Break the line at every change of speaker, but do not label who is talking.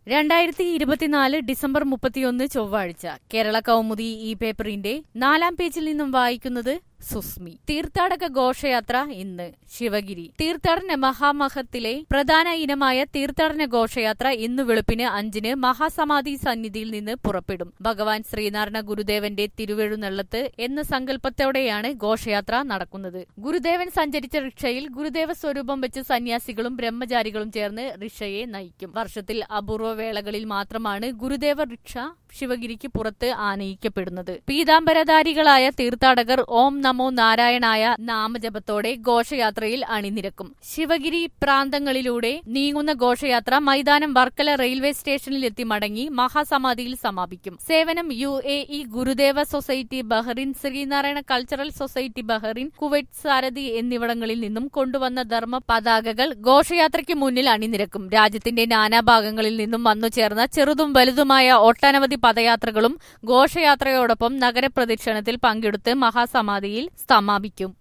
രണ്ടായിരത്തി ഇരുപത്തിനാല് ഡിസംബർ മുപ്പത്തിയൊന്ന് ചൊവ്വാഴ്ച കേരള കൗമുദി ഈ പേപ്പറിന്റെ നാലാം പേജിൽ നിന്നും വായിക്കുന്നത് സുസ്മി തീർത്ഥാടക ഘോഷയാത്ര ഇന്ന് ശിവഗിരി തീർത്ഥാടന മഹാമഹത്തിലെ പ്രധാന ഇനമായ തീർത്ഥാടന ഘോഷയാത്ര ഇന്ന് വെളുപ്പിന് അഞ്ചിന് മഹാസമാധി സന്നിധിയിൽ നിന്ന് പുറപ്പെടും ഭഗവാൻ ശ്രീനാരായണ ഗുരുദേവന്റെ തിരുവെഴുന്നള്ളത്ത് എന്ന സങ്കല്പത്തോടെയാണ് ഘോഷയാത്ര നടക്കുന്നത് ഗുരുദേവൻ സഞ്ചരിച്ച റിക്ഷയിൽ ഗുരുദേവ സ്വരൂപം വെച്ച് സന്യാസികളും ബ്രഹ്മചാരികളും ചേർന്ന് റിക്ഷയെ നയിക്കും വർഷത്തിൽ അപൂർവ വേളകളിൽ മാത്രമാണ് ഗുരുദേവ റിക്ഷ ശിവഗിരിക്ക് പുറത്ത് ആനയിക്കപ്പെടുന്നത് പീതാംബരധാരികളായ തീർത്ഥാടകർ ഓം നമോ നാരായണായ നാമജപത്തോടെ ഘോഷയാത്രയിൽ അണിനിരക്കും ശിവഗിരി പ്രാന്തങ്ങളിലൂടെ നീങ്ങുന്ന ഘോഷയാത്ര മൈതാനം വർക്കല റെയിൽവേ സ്റ്റേഷനിലെത്തി മടങ്ങി മഹാസമാധിയിൽ സമാപിക്കും സേവനം U A E Gurudeva society Bahrain Sreenarayana cultural society Bahrain Kuwait Sarathi എന്നിവിടങ്ങളിൽ നിന്നും കൊണ്ടുവന്ന ധർമ്മ പതാകകൾ ഘോഷയാത്രയ്ക്ക് മുന്നിൽ അണിനിരക്കും രാജ്യത്തിന്റെ നാനാഭാഗങ്ങളിൽ നിന്നും വന്നു ചേർന്ന ചെറുതും വലുതുമായ ഒട്ടനവധി പദയാത്രകളും ഘോഷയാത്രയോടൊപ്പം നഗരപ്രദക്ഷിണത്തിൽ പങ്കെടുത്ത് മഹാസമാധിയിൽ സമാപിക്കും